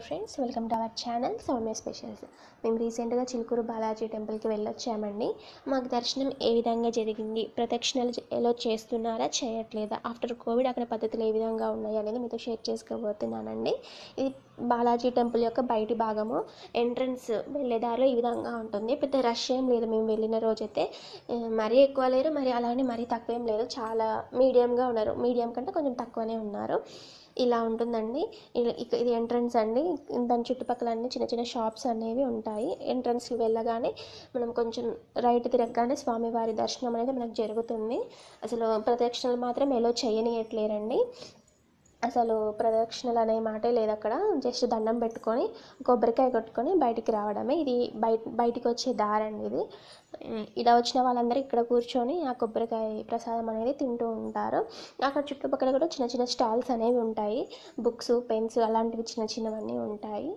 friends welcome to our channel Soumya specials మేము రీసెంట్గా చిలుకూరు బాలాజీ టెంపుల్కి వెళ్ళొచ్చామండి మాకు దర్శనం ఏ విధంగా జరిగింది ప్రదక్షిణలు చే- ఎలా చేస్తున్నారా చేయట్లేదా ఆఫ్టర్ కోవిడ్ అక్కడ పద్ధతులు ఏ విధంగా ఉన్నాయి అనేది మీతో షేర్ చేసుకోబోతున్నానండి ఇది బాలాజీ టెంపుల్ యొక్క బయటి భాగము ఎంట్రన్స్ వెళ్ళేదారిలో ఈ విధంగా ఉంటుంది పెద్ద రష్ ఏం లేదు మేము వెళ్ళిన రోజైతే ఆ, మరీ ఎక్కువ లేరు మరి అలానే మరీ తక్కువ ఏం లేదు చాలా మీడియంగా ఉన్నారు మీడియం కంటే కొంచెం తక్కువనే ఉన్నారు ఇలా ఉంటుందండి ఇ- ఇక- ఇది ఎంట్రన్స్ అండి దాని చుట్టుపక్కల అన్ని చిన్న చిన్న షాప్స్ అనేవి ఉంటాయి ఎంట్రన్స్కి వెళ్ళగానే మనం కొంచెం రైట్ తిరగగానే స్వామివారి దర్శనం అనేది మనకు జరుగుతుంది అసలు ప్రదక్షిణలు మాత్రం ఎలా చేయనియట్లేరండి అసలు ప్రదక్షిణలు అనే మాటే లేదు అక్కడ జస్ట్ దండం పెట్టుకొని కొబ్బరికాయ కొట్టుకొని బయటికి రావడమే ఇది బయట బయటికి వచ్చే దారండి ఇది ఉమ్, ఇలా వచ్చిన వాళ్ళందరూ ఇక్కడ కూర్చొని ఆ కొబ్బరికాయ ప్రసాదం అనేది తింటూ ఉంటారు అక్కడ చుట్టుపక్కల కూడా చిన్న చిన్న స్టాల్స్ అనేవి ఉంటాయి బుక్స్ పెన్స్ అలాంటివి చిన్న చిన్నవన్నీ ఉంటాయి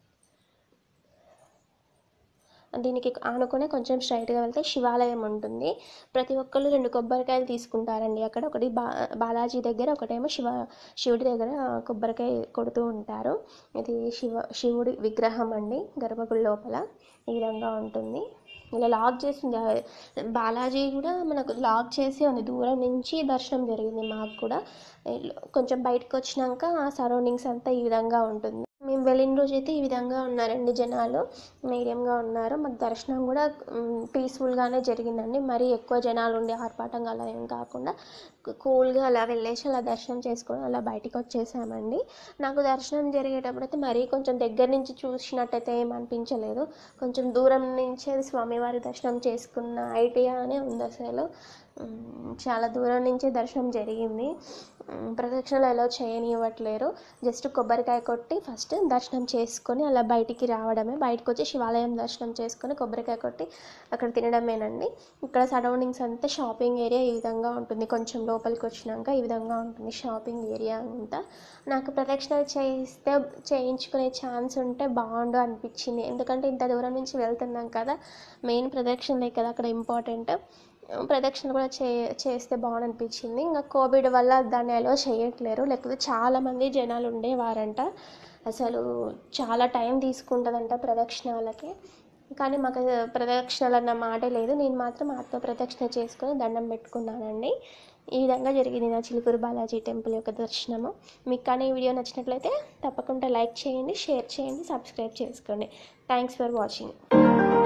దీనికి ఆనుకునే కొంచెం స్ట్రైట్గా వెళ్తే శివాలయం ఉంటుంది ప్రతి ఒక్కళ్ళు రెండు కొబ్బరికాయలు తీసుకుంటారండి అక్కడ ఒకటి బా బాలాజీ దగ్గర ఒకటేమో శివ శివుడి దగ్గర కొబ్బరికాయ కొడుతూ ఉంటారు ఇది శివ శివుడి విగ్రహం అండి గర్భగుడి లోపల ఈ విధంగా ఉంటుంది ఇలా లాక్ చేసింది ఆ బాలాజీ కూడా మనకు లాక్ చేసి ఉంది దూరం నుంచి దర్శనం జరిగింది మాకు కూడా కొంచెం బయటకు వచ్చినాక ఆ సరౌండింగ్స్ అంతా ఈ విధంగా ఉంటుంది మేము వెళ్ళిన రోజు అయితే ఈ విధంగా ఉన్నారండి జనాలు మీడియంగా ఉన్నారు మాకు దర్శనం కూడా పీస్ఫుల్గానే జరిగిందండి మరీ ఎక్కువ జనాలు ఉండి ఆర్పాటంగా అలా ఏం కాకుండా కూల్గా అలా వెళ్ళేసి అలా దర్శనం చేసుకొని అలా బయటికి వచ్చేసామండి నాకు దర్శనం జరిగేటప్పుడు అయితే మరీ కొంచెం దగ్గర నుంచి చూసినట్టయితే ఏం అనిపించలేదు కొంచెం దూరం నుంచే స్వామివారి దర్శనం చేసుకున్న ఐడియానే ఉంది అసలు ఉమ్, చాలా దూరం నుంచే దర్శనం జరిగింది ఉమ్, ప్రదక్షిణలు ఎలా చేయనివ్వట్లేరు జస్ట్ కొబ్బరికాయ కొట్టి ఫస్ట్ దర్శనం చేసుకొని అలా బయటికి రావడమే బయటకు వచ్చి శివాలయం దర్శనం చేసుకొని కొబ్బరికాయ కొట్టి అక్కడ తినడమేనండి ఇక్కడ సరౌండింగ్స్ అంతా షాపింగ్ ఏరియా ఈ విధంగా ఉంటుంది కొంచెం లోపలికి వచ్చినాక ఈ విధంగా ఉంటుంది షాపింగ్ ఏరియా అంతా నాకు ప్రదక్షిణలు చేయిస్తే చేయించుకునే ఛాన్స్ ఉంటే బాగుండు అనిపించింది ఎందుకంటే ఇంత దూరం నుంచి వెళ్తున్నాం కదా మెయిన్ ప్రదక్షిణలే కదా అక్కడ ఇంపార్టెంట్ ప్రదక్షిణ కూడా చే చేస్తే బాగుండు అనిపించింది ఇంకా కోవిడ్ వల్ల దాన్ని అలో చేయట్లేరు లేకపోతే చాలామంది జనాలు ఉండేవారంట అసలు చాలా టైం తీసుకుంటుందంట ప్రదక్షిణాలకి కానీ మాకు అది ప్రదక్షిణలు అన్న మాటే లేదు నేను మాత్రం ఆత్మ ప్రదక్షిణ చేసుకొని దండం పెట్టుకున్నానండి ఈ విధంగా జరిగింది నా చిలుకూరు బాలాజీ టెంపుల్ యొక్క దర్శనము మీకు కానీ ఈ వీడియో నచ్చినట్లయితే తప్పకుండా లైక్ చేయండి షేర్ చేయండి సబ్స్క్రైబ్ చేసుకోండి థ్యాంక్స్ ఫర్ వాచింగ్